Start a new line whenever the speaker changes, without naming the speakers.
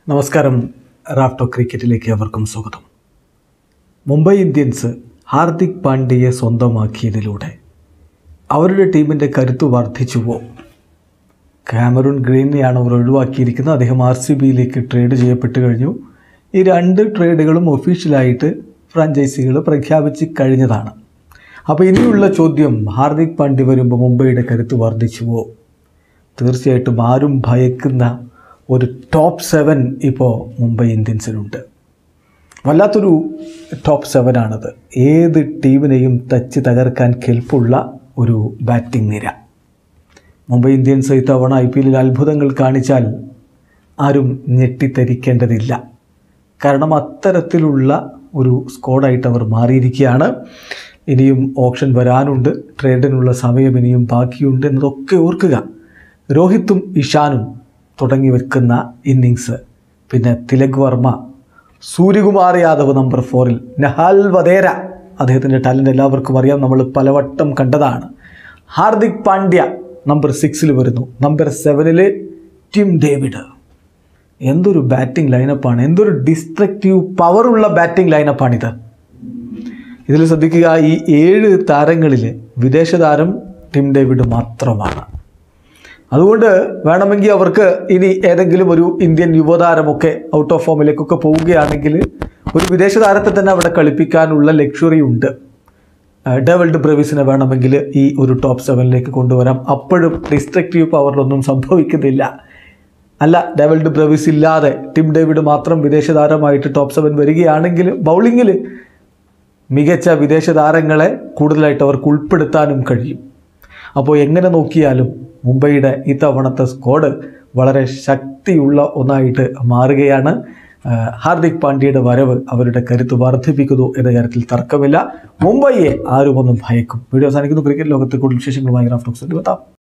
നമസ്കാരം റാഫ്റ്റോ ക്രിക്കറ്റിലേക്ക് അവർക്കും സ്വാഗതം മുംബൈ ഇന്ത്യൻസ് ഹാർദിക് പാണ്ഡ്യയെ സ്വന്തമാക്കിയതിലൂടെ അവരുടെ ടീമിൻ്റെ കരുത്ത് വർദ്ധിച്ചുവോ കാമറൂൺ ഗ്രീനെയാണ് അവർ ഒഴിവാക്കിയിരിക്കുന്നത് അദ്ദേഹം ആർ സി ബിയിലേക്ക് ട്രേഡ് ചെയ്യപ്പെട്ട് കഴിഞ്ഞു ഈ രണ്ട് ട്രേഡുകളും ഒഫീഷ്യലായിട്ട് ഫ്രാഞ്ചൈസികൾ പ്രഖ്യാപിച്ച് കഴിഞ്ഞതാണ് അപ്പോൾ ഇനിയുള്ള ചോദ്യം ഹാർദിക് പാണ്ഡ്യ വരുമ്പോൾ മുംബൈയുടെ കരുത്ത് വർദ്ധിച്ചുവോ തീർച്ചയായിട്ടും ആരും ഭയക്കുന്ന ഒരു ടോപ്പ് സെവൻ ഇപ്പോൾ മുംബൈ ഇന്ത്യൻസിനുണ്ട് വല്ലാത്തൊരു ടോപ്പ് സെവനാണത് ഏത് ടീമിനെയും തച്ച് തകർക്കാൻ കെൽപ്പുള്ള ഒരു ബാറ്റിംഗ് നിര മുംബൈ ഇന്ത്യൻസ് ഇത്തവണ ഐ പി എല്ലിൽ അത്ഭുതങ്ങൾ കാണിച്ചാൽ ആരും ഞെട്ടിത്തരിക്കേണ്ടതില്ല കാരണം അത്തരത്തിലുള്ള ഒരു സ്ക്വാഡായിട്ട് അവർ മാറിയിരിക്കുകയാണ് ഇനിയും ഓപ്ഷൻ വരാനുണ്ട് ട്രേഡിനുള്ള സമയം ഇനിയും ബാക്കിയുണ്ട് എന്നതൊക്കെ ഓർക്കുക രോഹിത്തും ഇഷാനും തുടങ്ങി വെക്കുന്ന ഇന്നിങ്സ് പിന്നെ തിലക് വർമ്മ സൂര്യകുമാർ യാദവ് നമ്പർ ഫോറിൽ നഹാൽ വധേര അദ്ദേഹത്തിൻ്റെ ടാലൻ്റ് എല്ലാവർക്കും അറിയാം നമ്മൾ പലവട്ടം കണ്ടതാണ് ഹാർദിക് പാണ്ഡ്യ നമ്പർ സിക്സിൽ വരുന്നു നമ്പർ സെവനിൽ ടിം ഡേവിഡ് എന്തൊരു ബാറ്റിംഗ് ലൈനപ്പാണ് എന്തൊരു ഡിസ്ട്രക്റ്റീവ് പവറുള്ള ബാറ്റിംഗ് ലൈനപ്പാണിത് ഇതിൽ ശ്രദ്ധിക്കുക ഈ ഏഴ് താരങ്ങളിൽ വിദേശ താരം ടിം ഡേവിഡ് മാത്രമാണ് അതുകൊണ്ട് വേണമെങ്കിൽ അവർക്ക് ഇനി ഏതെങ്കിലും ഒരു ഇന്ത്യൻ യുവതാരമൊക്കെ ഔട്ട് ഓഫ് ഫോമിലേക്കൊക്കെ പോവുകയാണെങ്കിൽ ഒരു വിദേശ താരത്തെ തന്നെ അവിടെ കളിപ്പിക്കാനുള്ള ലക്ഷറി ഉണ്ട് ഡെവൽഡ് ബ്രവിസിനെ വേണമെങ്കിൽ ഈ ഒരു ടോപ്പ് സെവനിലേക്ക് കൊണ്ടുവരാം അപ്പോഴും ഡിസ്ട്രക്റ്റീവ് പവറിലൊന്നും സംഭവിക്കുന്നില്ല അല്ല ഡെവൽഡ് ബ്രവിസ് ഇല്ലാതെ ടിം ഡേവിഡ് മാത്രം വിദേശ താരമായിട്ട് ടോപ്പ് സെവൻ വരികയാണെങ്കിൽ ബൗളിങ്ങിൽ മികച്ച വിദേശ താരങ്ങളെ കൂടുതലായിട്ട് അവർക്ക് ഉൾപ്പെടുത്താനും കഴിയും അപ്പോൾ എങ്ങനെ നോക്കിയാലും മുംബൈയുടെ ഇത്തവണത്തെ സ്ക്വാഡ് വളരെ ശക്തിയുള്ള ഒന്നായിട്ട് മാറുകയാണ് ആ, ഹാർദിക് പാണ്ഡ്യയുടെ വരവ് അവരുടെ കരുത്ത് വർദ്ധിപ്പിക്കുന്നു എന്ന കാര്യത്തിൽ തർക്കമില്ല മുംബൈയെ ആരും ഒന്നും ഭയക്കും വീഡിയോ അവസാനിക്കുന്നു ക്രിക്കറ്റ് ലോകത്തെ കൂടുതൽ വിശേഷങ്ങളുമായി റാഫ്റ്റോക്സ് എത്താം